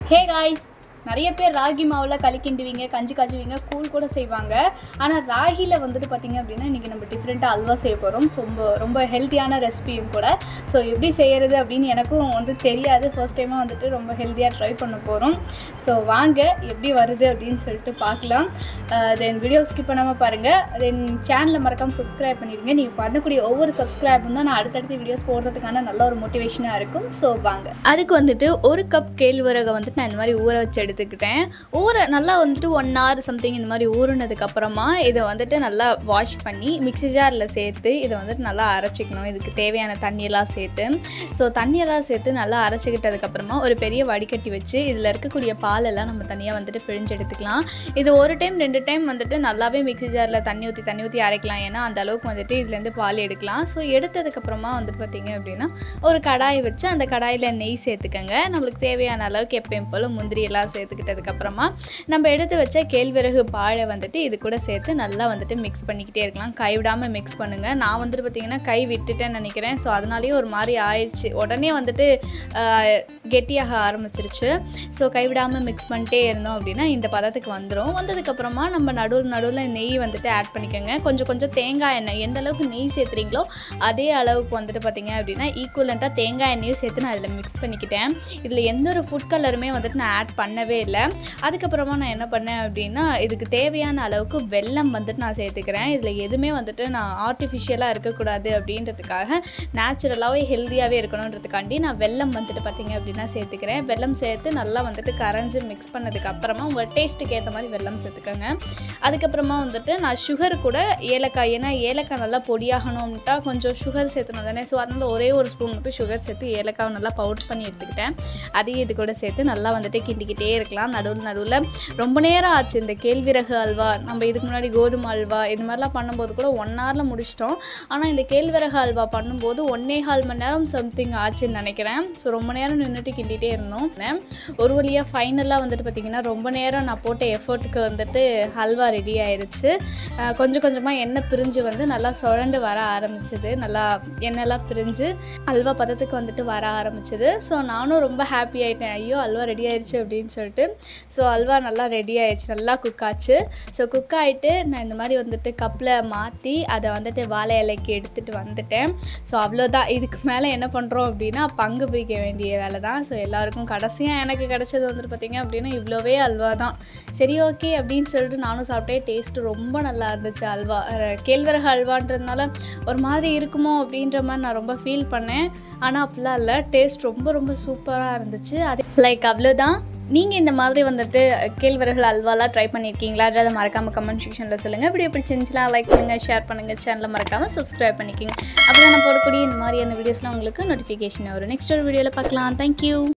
hey guys நிறைய பேர் ராகி மாவில் களி கிண்டுவீங்க கஞ்சி காய்ச்சுவீங்க கூழ் கூட செய்வாங்க ஆனால் ராகியில் வந்துட்டு பார்த்தீங்க அப்படின்னா இன்றைக்கி நம்ம டிஃப்ரெண்ட்டாக அல்வா செய்ய போகிறோம் ஸோ ரொம்ப ரொம்ப ஹெல்த்தியான ரெசிபியும் கூட ஸோ எப்படி செய்கிறது அப்படின்னு எனக்கும் வந்து தெரியாது ஃபர்ஸ்ட் டைமாக வந்துட்டு ரொம்ப ஹெல்த்தியாக ட்ரை பண்ண போகிறோம் ஸோ வாங்க எப்படி வருது அப்படின்னு சொல்லிட்டு பார்க்கலாம் தென் வீடியோ ஸ்கிப் பண்ணாமல் பாருங்கள் தென் சேனலை மறக்காமல் சப்ஸ்கிரைப் பண்ணிடுங்க நீங்கள் பண்ணக்கூடிய ஒவ்வொரு சப்ஸ்கிரைபும் தான் நான் அடுத்தடுத்த வீடியோஸ் போடுறதுக்கான நல்ல ஒரு மோட்டிவேஷனாக இருக்கும் ஸோ வாங்க அதுக்கு வந்துட்டு ஒரு கப் கேழ்வரகை வந்துட்டு நான் இந்த மாதிரி ஊற வச்சு எடுத்துக்கிட்டேன் ஊற நல்லா வந்துட்டு ஒன் ஹவர் சம்திங் இந்த மாதிரி ஊறினதுக்கு அப்புறமா இதை வந்துட்டு நல்லா வாஷ் பண்ணி மிக்ஸி ஜாரில் சேர்த்து இதை வந்துட்டு நல்லா அரைச்சிக்கணும் இதுக்கு தேவையான தண்ணியெல்லாம் சேர்த்து ஸோ தண்ணியெல்லாம் சேர்த்து நல்லா அரைச்சிக்கிட்டதுக்கப்புறமா ஒரு பெரிய வடிகட்டி வச்சு இதில் இருக்கக்கூடிய பாலெல்லாம் நம்ம தனியாக வந்துட்டு பிழிஞ்சு எடுத்துக்கலாம் இது ஒரு டைம் ரெண்டு டைம் வந்துட்டு நல்லாவே மிக்ஸி ஜாரில் தண்ணி ஊற்றி தண்ணி ஊற்றி அரைக்கலாம் ஏன்னா அந்த அளவுக்கு வந்துட்டு இதுலேருந்து பால் எடுக்கலாம் ஸோ எடுத்ததுக்கப்புறமா வந்துட்டு பார்த்தீங்க அப்படின்னா ஒரு கடாய் வச்சு அந்த கடாயில் நெய் சேர்த்துக்கங்க நம்மளுக்கு தேவையான அளவுக்கு எப்பயும் போல் முந்திரி எல்லாம் சேர்த்துக்கிட்டதுக்கப்புறமா நம்ம எடுத்து வச்ச கேழ்வரகு பாழை வந்துட்டு இது கூட சேர்த்து நல்லா வந்துட்டு மிக்ஸ் பண்ணிக்கிட்டே இருக்கலாம் கைவிடாமல் மிக்ஸ் பண்ணுங்கள் நான் வந்துட்டு பார்த்தீங்கன்னா கை விட்டுட்டேன்னு நினைக்கிறேன் ஸோ அதனாலேயே ஒரு மாதிரி ஆயிடுச்சு உடனே வந்துட்டு ஆஹ், கெட்டியாக ஆரம்பிச்சிருச்சு ஸோ கைவிடாமல் மிக்ஸ் பண்ணிட்டே இருந்தோம் அப்படின்னா இந்த பதத்துக்கு வந்துடும் வந்ததுக்கப்புறமா நம்ம நடுவில் நடுவில் நெய் வந்துட்டு ஆட் பண்ணிக்கோங்க கொஞ்சம் கொஞ்சம் தேங்காய் எண்ணெய் எந்த அளவுக்கு நெய் சேர்த்துறீங்களோ அதே அளவுக்கு வந்துட்டு பார்த்தீங்க அப்படின்னா ஈக்குவலண்ட்டாக தேங்காய் எண்ணெயும் சேர்த்து நான் இதில் மிக்ஸ் பண்ணிக்கிட்டேன் இதில் எந்த ஒரு ஃபுட் கலருமே வந்துட்டு நான் ஆட் பண்ணவே இல்லை அதுக்கப்புறமா நான் என்ன பண்ணேன் அப்படின்னா இதுக்கு தேவையான அளவுக்கு வெல்லம் வந்துட்டு நான் சேர்த்துக்கிறேன் இதில் எதுவுமே வந்துட்டு நான் ஆர்டிஃபிஷியலாக இருக்கக்கூடாது அப்படின்றதுக்காக நேச்சுரலாகவே ஹெல்த்தியாகவே இருக்கணுன்றதுக்காண்டி நான் வெல்லம் வந்துட்டு பார்த்தீங்க அப்படின்னா சேர்த்துக்கிறேன் வெல்லம் சேர்த்து நல்லா வந்துட்டு கரைஞ்சி மிக்ஸ் பண்ணதுக்கு அப்புறமா உங்கள் டேஸ்ட்டுக்கு ஏற்ற மாதிரி வெல்லம் சேர்த்துக்கோங்க அதுக்கப்புறமா வந்துட்டு நான் சுகர் கூட ஏலக்காய் ஏன்னா ஏலக்காய் நல்லா பொடியாகணும்ட்டா கொஞ்சம் சுகர் சேர்த்தணும் தானே ஸோ அதனால ஒரே ஒரு ஸ்பூன் மட்டும் சுகர் சேர்த்து ஏலக்காவை நல்லா பவுடர் பண்ணி எடுத்துக்கிட்டேன் அதையும் இது கூட சேர்த்து நல்லா வந்துட்டு கிண்டிக்கிட்டே இருக்கலாம் நடுவில் நடுவில் ரொம்ப நேரம் ஆச்சு இந்த கேழ்விறகு அல்வா நம்ம இதுக்கு முன்னாடி கோதுமை அல்வா இது மாதிரிலாம் பண்ணும்போது கூட ஒன் ஹவரில் முடிச்சிட்டோம் ஆனால் இந்த கேழ்விறகு அல்வா பண்ணும்போது ஒன்னே கால் மணி நேரம் சம்திங் ஆச்சுன்னு நினைக்கிறேன் ஸோ ரொம்ப நேரம் நின்றுட்டு கிண்டிகிட்டே இருந்தோம் ஒரு வழியாக ஃபைனலாக வந்துட்டு பார்த்திங்கன்னா ரொம்ப நேரம் நான் போட்ட எஃபர்ட்டுக்கு வந்துட்டு ஹல்வா ரெடி ஆயிருச்சு அஹ் கொஞ்சம் கொஞ்சமாக எண்ணெய் பிரிஞ்சு வந்து நல்லா சுழண்டு வர ஆரம்பிச்சது நல்லா எண்ணெய்லாம் பிரிஞ்சு அல்வா பதத்துக்கு வந்துட்டு வர ஆரம்பிச்சது ஸோ நானும் ரொம்ப ஹாப்பி ஆகிட்டேன் ஐயோ அல்வா ரெடி ஆயிடுச்சு அப்படின்னு சொல்லிட்டு ஸோ அல்வா நல்லா ரெடி ஆயிடுச்சு நல்லா குக் ஆச்சு ஸோ குக் ஆகிட்டு நான் இந்த மாதிரி வந்துட்டு கப்பில் மாற்றி அதை வந்துட்டு வாழை இலைக்கு எடுத்துகிட்டு வந்துட்டேன் ஸோ அவ்வளோதான் இதுக்கு மேலே என்ன பண்ணுறோம் அப்படின்னா பங்கு பிரிக்க வேண்டிய வேலை தான் ஸோ எல்லாருக்கும் கடைசியாக எனக்கு கிடச்சது வந்துட்டு பார்த்திங்க அப்படின்னா இவ்வளோவே அல்வா தான் சரி ஓகே அப்படின்னு சொல்லிட்டு நானும் சாப்பிட்டேன் டேஸ்ட்டு ரொம்ப நல்லா இருந்துச்சு அல்வா அஹ் கேழ்வரகு அல்வான்றதுனால ஒரு மாதிரி இருக்குமோ அப்படின்ற மாதிரி நான் ரொம்ப ஃபீல் பண்ணேன் ஆனால் அப்படிலாம் இல்லை டேஸ்ட் ரொம்ப ரொம்ப சூப்பராக இருந்துச்சு அது லைக் அவ்வளோதான் நீங்கள் இந்த மாதிரி வந்துட்டு கேழ்வரகு அல்வாலாம் ட்ரை பண்ணியிருக்கீங்களா அதை மறக்காமல் கமெண்ட் செக்ஷனில் சொல்லுங்கள் இப்படி எப்படி செஞ்சுனா லைக் பண்ணுங்கள் ஷேர் பண்ணுங்கள் சேனலை மறக்காமல் சப்ஸ்கிரைப் பண்ணிக்கோங்க அப்போ நான் போடக்கூடிய இந்த மாதிரியான வீடியோஸ்லாம் உங்களுக்கு நோட்டிஃபிகேஷன் வரும் நெக்ஸ்ட் ஒரு வீடியோவில் பார்க்கலாம் தேங்க்யூ